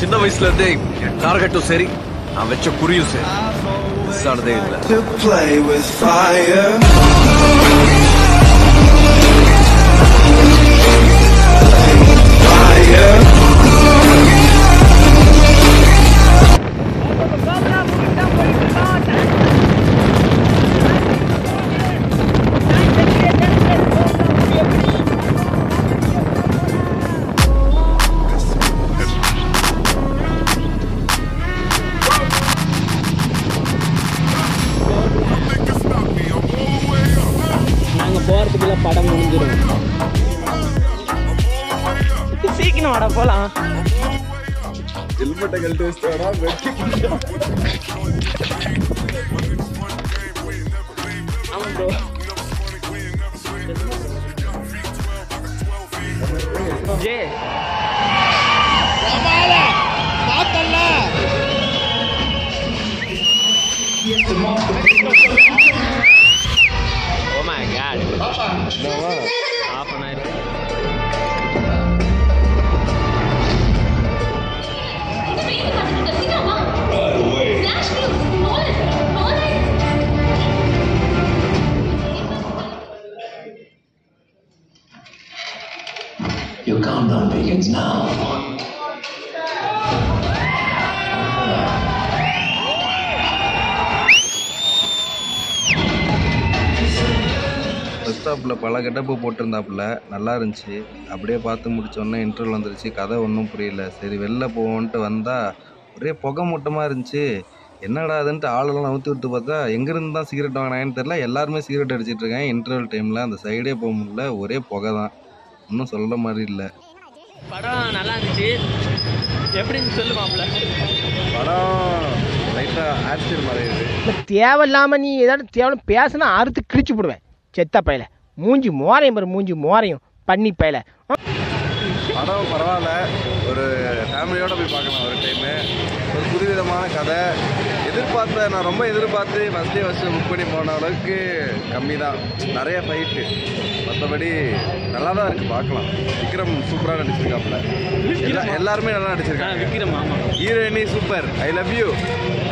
சின்ன வயசுல இருந்தே என் டார்கெட்டும் சரி நான் வச்ச குறியும் சரி மிஸ் ஆனதே இல்லை to play with fire. Fire. நாங்க போறதுக்குள்ள படம் முடிஞ்சிடும் சீக்கிரம் வாடா போலாம் ஹெல்மெட்டை கழட்டி வச்சுட்டாடா ஆமா ப்ரோ ஜே Oh my god. Half an hour. Your countdown begins now. Bus ஸ்டாப்பில் பல கெட்டப்பு போட்டிருந்தாப்புல நல்லா இருந்துச்சு அப்படியே பார்த்து முடிச்சோடனே இன்டர்வல் வந்துருச்சு கதை ஒன்றும் புரியல சரி வெளில போவோன்ட்டு வந்தால் ஒரே புகை மூட்டமாக இருந்துச்சு என்னடா அதுன்ட்டு ஆளெல்லாம் நவுத்தி விட்டு பார்த்தா எங்கேருந்து தான் சிகரெட் வாங்கினாங்கன்னு தெரில எல்லாருமே சிகரெட் அடிச்சிட்டு இருக்காங்க இன்டர்வல் டைமில் அந்த சைடே போக முடியல ஒரே புகை தான் ஒன்றும் சொல்கிற மாதிரி இல்லை படம் நல்லா இருந்துச்சு எப்படின்னு சொல்லு மாப்ள படம் லைட்டாக ஆக்சிடென்ட் மாதிரி இருக்குது இல்லை தேவையில்லாமல் நீ ஏதாவது தேவை பேசினா அறுத்து கிழிச்சு போடுவேன் செத்த பையல மூஞ்சி மோரையும் பாரு மூஞ்சி மோரையும் பண்ணி பையல படம் பரவாயில்ல ஒரு ஃபேமிலியோட போய் பார்க்கலாம் ஒரு டைமு ஒரு புதுவிதமான கதை எதிர்பார்த்த நான் ரொம்ப எதிர்பார்த்து ஃபஸ்ட்டே ஃபஸ்ட்டு புக் பண்ணி போன அளவுக்கு கம்மி தான் நிறைய ஃபைட்டு மற்றபடி நல்லா தான் இருக்குது பார்க்கலாம் விக்ரம் சூப்பராக நடிச்சிருக்காப்புல எல்லா எல்லாருமே நல்லா நடிச்சிருக்காங்க விக்ரம் ஆமா ஹீரோயினி சூப்பர் ஐ லவ் யூ